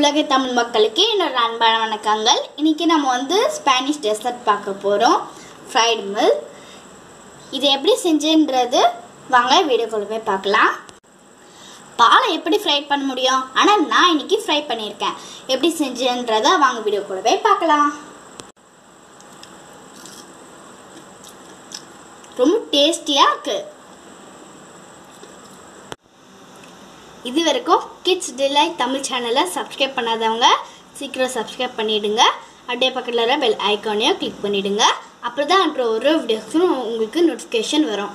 உலக தமிழ் மக்களுக்கு என்னோட அன்பான வணக்கங்கள் இன்னைக்கு நம்ம வந்து ஸ்பானிஷ் டெசர்ட் பார்க்க போகிறோம் ஃப்ரைடு மில்க் இது எப்படி செஞ்சுன்றது வாங்க வீடியோக்குள்ள போய் பார்க்கலாம் பாலை எப்படி ஃப்ரை பண்ண முடியும் ஆனால் நான் இன்னைக்கு ஃப்ரை பண்ணியிருக்கேன் எப்படி செஞ்சேன்றதை வாங்க வீடியோக்குள்ள போய் பார்க்கலாம் ரொம்ப டேஸ்டியாக இருக்கு இது வரைக்கும் கிட்ஸ் டிலைட் தமிழ் சேனலை சப்ஸ்கிரைப் பண்ணாதவங்க சீக்கிரம் சப்ஸ்கிரைப் பண்ணிடுங்க அப்படியே பக்கத்தில் வர பெல் ஐக்கானையும் கிளிக் பண்ணிடுங்க அப்போ தான் அன்ற ஒரு வீடியோஸும் உங்களுக்கு நோட்டிஃபிகேஷன் வரும்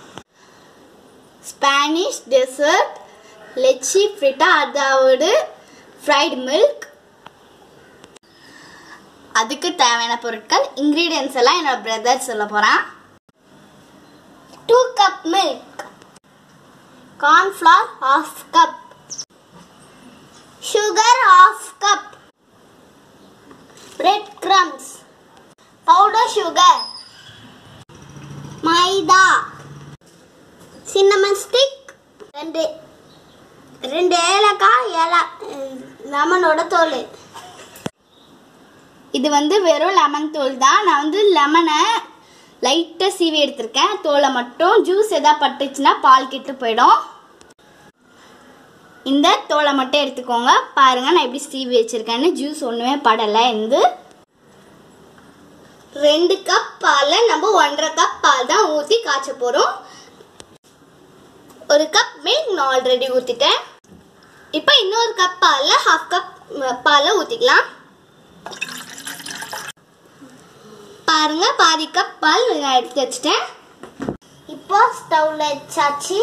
ஸ்பானிஷ் டெசர்ட் லெச்சி ஃப்ரிட்டா அதாவது ஃப்ரைடு மில்க் அதுக்கு தேவையான பொருட்கள் இன்க்ரீடியன்ஸ் எல்லாம் என்னோட பிரதர் சொல்ல போகிறான் two cup milk cornflour half cup sugar half cup bread crumbs powder sugar maida cinnamon stick ரெண்டு ரெண்டு ஏலக்காய் ஏலா லெமனோட தோல் இது வந்து வெறும் லெமன் தோல் தான் நான் வந்து லெமனை லைட்டாக சீவி எடுத்திருக்கேன் தோலை மட்டும் ஜூஸ் எதாவது பட்டுச்சுன்னா பால் கெட்டு போயிடும் இந்த தோலை மட்டும் எடுத்துக்கோங்க பாருங்க நான் எப்படி சீவி வச்சிருக்கேன்னு ஜூஸ் ஒன்றுமே படலை இருந்து ரெண்டு கப் பாலில் நம்ம ஒன்றரை கப் பால் தான் ஊற்றி காய்ச்ச போகிறோம் ஒரு கப் மில்க் நான் ஆல்ரெடி ஊற்றிட்டேன் இப்போ இன்னொரு கப் பாலில் ஹாஃப் கப் பாலை ஊற்றிக்கலாம் பாருங்க பாதி கப் பால் நான் எடுத்து வச்சிட்டேன் இப்போ ஸ்டவ்ல வச்சாச்சு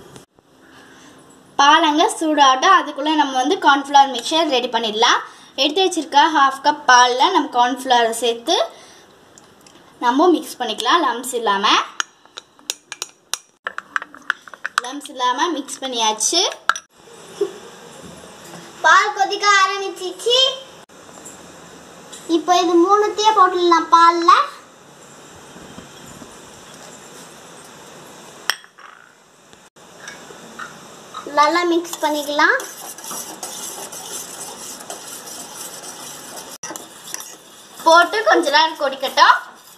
பாலங்க சூடாகட்டும் அதுக்குள்ளே நம்ம வந்து கார்ன்ஃப்ளவர் மிக்சர் ரெடி பண்ணிடலாம் எடுத்து வச்சிருக்க ஹாஃப் கப் பாலில் நம்ம கார்ன்ஃப்ளவரை சேர்த்து நம்ம மிக்ஸ் பண்ணிக்கலாம் லம்ஸ் இல்லாமல் லம்ஸ் இல்லாமல் மிக்ஸ் பண்ணியாச்சு பால் கொதிக்க ஆரம்பிச்சிச்சு இப்போ இது மூணுத்தையும் போட்டுடலாம் பால்ல நல்லா மிக்ஸ் பண்ணிக்கலாம் போட்டு கொஞ்ச நேரம் கொதிக்கட்டும்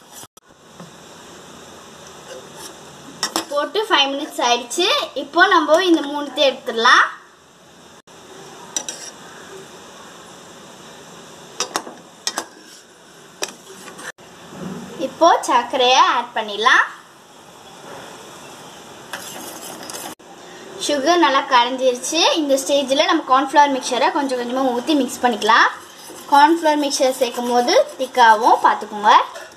போட்டு ஃபைவ் மினிட்ஸ் ஆயிடுச்சு இப்போ நம்ம இந்த மூணுத்தையும் எடுத்துடலாம் இப்போ சர்க்கரையை ஆட் பண்ணிடலாம் சுகர் நல்லா கரைஞ்சிருச்சு இந்த ஸ்டேஜில் நம்ம கார்ன்ஃப்ளவர் மிக்சரை கொஞ்சம் கொஞ்சமாக ஊற்றி மிக்ஸ் பண்ணிக்கலாம் கார்ன்ஃப்ளவர் மிக்சர் சேர்க்கும் போது திக்காகவும் பார்த்துக்கோங்க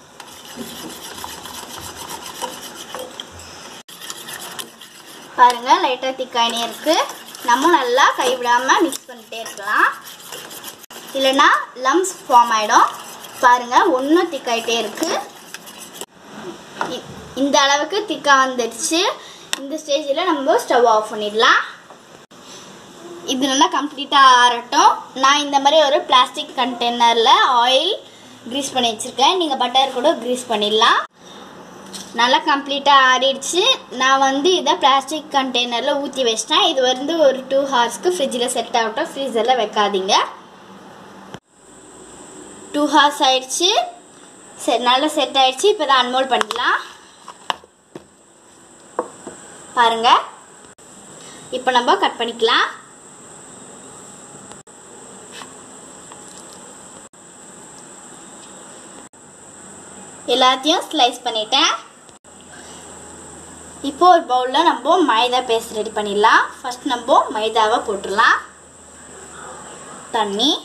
பாருங்க லைட்டாக திக்காயினே இருக்கு நம்ம நல்லா கைவிடாமல் மிக்ஸ் பண்ணிட்டே இருக்கலாம் இல்லைன்னா லம்ஸ் ஃபார்ம் ஆகிடும் பாருங்க ஒன்றும் திக்காயிட்டே இருக்கு இ- இந்த அளவுக்கு திக்காக வந்துடுச்சு இந்த ஸ்டேஜில் நம்ம ஸ்டவ் ஆஃப் பண்ணிடலாம் இது நல்லா கம்ப்ளீட்டாக ஆறட்டும் நான் இந்த மாதிரி ஒரு பிளாஸ்டிக் கண்டெய்னரில் ஆயில் க்ரீஸ் பண்ணி வச்சுருக்கேன் நீங்கள் பட்டர் கூட க்ரீஸ் பண்ணிடலாம் நல்லா கம்ப்ளீட்டாக ஆறிடுச்சு நான் வந்து இதை பிளாஸ்டிக் கண்டெய்னரில் ஊற்றி வச்சிட்டேன் இது வந்து ஒரு டூ ஹவர்ஸ்க்கு ஃப்ரிட்ஜில் செட் ஆகட்டும் ஃப்ரீசரில் வைக்காதீங்க டூ ஹவர்ஸ் ஆயிடுச்சு சரி நல்லா செட் ஆயிடுச்சு இப்போ தான் அன்மோல் பண்ணிக்கலாம் பாருங்க இப்போ நம்ம கட் பண்ணிக்கலாம் எல்லாத்தையும் ஸ்லைஸ் பண்ணிட்டேன் இப்போ ஒரு பவுலில் நம்ம மைதா பேஸ்ட் ரெடி பண்ணிடலாம் ஃபர்ஸ்ட் நம்ம மைதாவை போட்டுடலாம் தண்ணி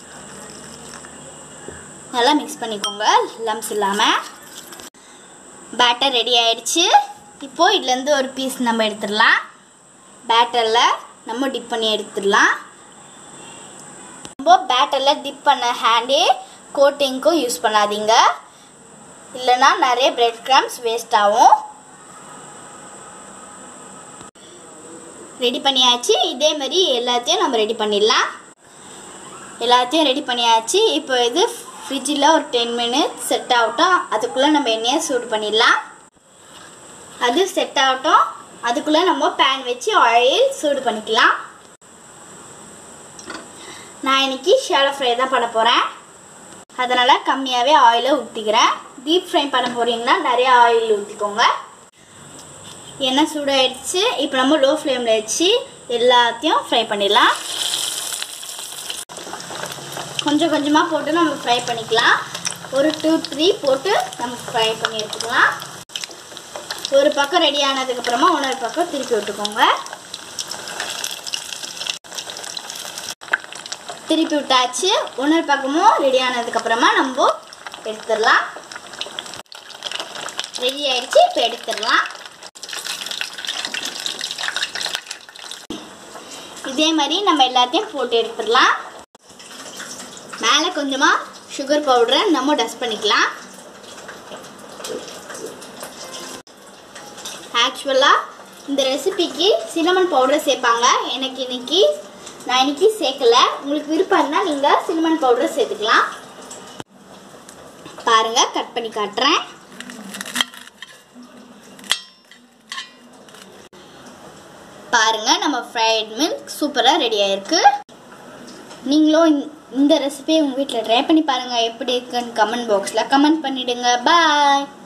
நல்லா மிக்ஸ் பண்ணிக்கோங்க லம்ஸ் இல்லாமல் பேட்டர் ரெடி ஆயிடுச்சு இப்போ இதுலேருந்து ஒரு பீஸ் நம்ம எடுத்துடலாம் பேட்டரில் நம்ம டிப் பண்ணி எடுத்துடலாம் நம்ம பேட்டரில் டிப் பண்ண ஹேண்டே கோட்டிங்க்கும் யூஸ் பண்ணாதீங்க இல்லைன்னா நிறைய பிரெட் கிராம்ஸ் வேஸ்ட் ஆகும் ரெடி பண்ணியாச்சு இதே மாதிரி எல்லாத்தையும் நம்ம ரெடி பண்ணிடலாம் எல்லாத்தையும் ரெடி பண்ணியாச்சு இப்போ இது ஃப்ரிட்ஜில் ஒரு டென் மினிட்ஸ் செட் ஆகட்டும் அதுக்குள்ளே நம்ம எண்ணெயை சூடு பண்ணிடலாம் அது செட் ஆகட்டும் அதுக்குள்ளே நம்ம பேன் வச்சு ஆயில் சூடு பண்ணிக்கலாம் நான் இன்னைக்கு ஷேலோ ஃப்ரை தான் பண்ண போகிறேன் அதனால் கம்மியாகவே ஆயிலை ஊற்றிக்கிறேன் டீப் ஃப்ரை பண்ண போகிறீங்கன்னா நிறைய ஆயில் ஊற்றிக்கோங்க எண்ணெய் சூடாயிடுச்சு இப்போ நம்ம லோ ஃப்ளேமில் வச்சு எல்லாத்தையும் ஃப்ரை பண்ணிடலாம் கொஞ்சம் கொஞ்சமாக போட்டு நம்ம ஃப்ரை பண்ணிக்கலாம் ஒரு டூ த்ரீ போட்டு நம்ம ஃப்ரை பண்ணி எடுத்துக்கலாம் ஒரு பக்கம் ரெடி ஆனதுக்கப்புறமா இன்னொரு பக்கம் திருப்பி விட்டுக்கோங்க திருப்பி விட்டாச்சு இன்னொரு பக்கமும் ரெடி ஆனதுக்கப்புறமா நம்ம எடுத்துடலாம் ரெடி ஆயிடுச்சு இப்போ எடுத்துடலாம் இதே மாதிரி நம்ம எல்லாத்தையும் போட்டு எடுத்துடலாம் மேலே கொஞ்சமாக சுகர் பவுடரை நம்ம டஸ்ட் பண்ணிக்கலாம் ஆக்சுவலாக இந்த ரெசிபிக்கு சின்னமன் பவுடர் சேர்ப்பாங்க எனக்கு இன்னைக்கு நான் இன்னைக்கு சேர்க்கல உங்களுக்கு விருப்பம் இருந்தால் நீங்கள் சின்னமன் பவுடர் சேர்த்துக்கலாம் பாருங்க கட் பண்ணி காட்டுறேன் பாருங்க நம்ம ஃப்ரைட் மில்க் சூப்பராக ரெடி ஆயிருக்கு நீங்களும் இந்த- இந்த ரெசிபியை உங்கள் வீட்டில் ட்ரை பண்ணி பாருங்கள் எப்படி இருக்குன்னு கமெண்ட் பாக்ஸில் கமெண்ட் பண்ணிடுங்க பாய்